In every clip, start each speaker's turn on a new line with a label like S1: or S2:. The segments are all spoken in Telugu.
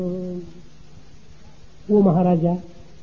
S1: ఓ మహారాజా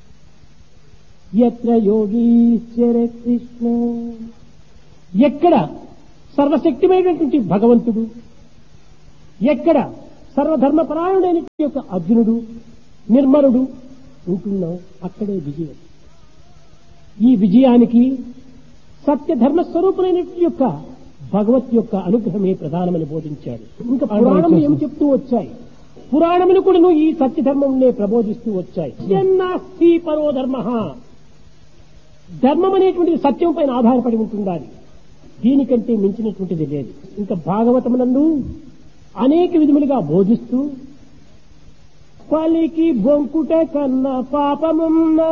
S1: ఎత్ర యోగీశ్వర కృష్ణ ఎక్కడ సర్వశక్తిమైనటువంటి భగవంతుడు ఎక్కడ సర్వధర్మపరాయణుడైన యొక్క అర్జునుడు నిర్మలుడు ఉంటున్నా అక్కడే విజయం ఈ విజయానికి సత్య ధర్మ స్వరూపులైన యొక్క భగవత్ యొక్క అనుగ్రహమే ప్రధానమని బోధించాడు ఇంకా పురాణములు ఏమి చెప్తూ వచ్చాయి పురాణములు కూడా ఈ సత్య ధర్మంనే ప్రబోధిస్తూ వచ్చాయి జన్నాస్తి పరో ధర్మ ధర్మం అనేటువంటిది సత్యం పైన ఆధారపడి ఉంటుండాలి దీనికంటే మించినటువంటిది లేదు ఇంకా భాగవతమునందు అనేక విధములుగా బోధిస్తూ పలికి బొంకుట కన్నా పాపమున్నా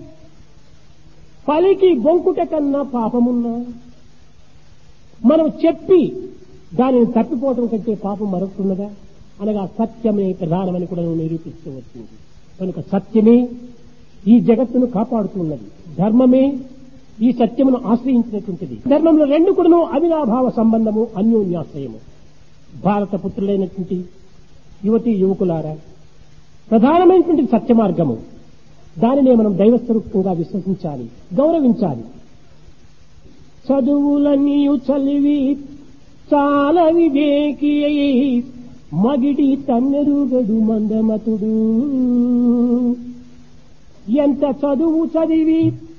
S1: పలికి బొంకుట కన్నా పాపమున్నా మనం చెప్పి దానిని తప్పిపోవటం కంటే పాపం మరొకటున్నదా అనగా సత్యమే ప్రధానమని కూడా నిరూపిస్తూ వచ్చింది కనుక సత్యమే ఈ జగత్తును కాపాడుతున్నది ధర్మమే ఈ సత్యమును ఆశ్రయించినటువంటిది ధర్మంలో రెండు కూడాను అవినాభావ సంబంధము అన్యోన్యాశ్రయము భారత పుత్రులైనటువంటి యువతి యువకులారా ప్రధానమైనటువంటి సత్య మార్గము దానినే మనం దైవస్వరూపంగా విశ్వసించాలి గౌరవించాలి చదువులన్నీయు చలివి చాలా వివేకి అయి మగిడి తన్నెరుగడు మందమతుడు ఎంత చదువు చదివి